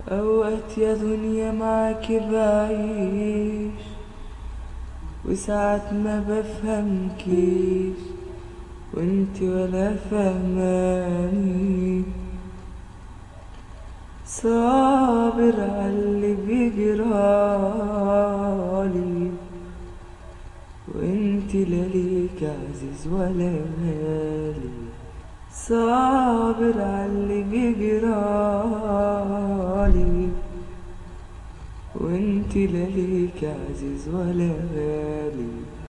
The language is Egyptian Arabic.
أوقات يا دنيا معاكي بعيش وساعات ما بفهمكيش وانت ولا فهماني صابر عاللي بيجرالي وانت لا ليك عزيز ولا غالي صابر عاللي بيجرالي وانت لا ليك عزيز ولا غالي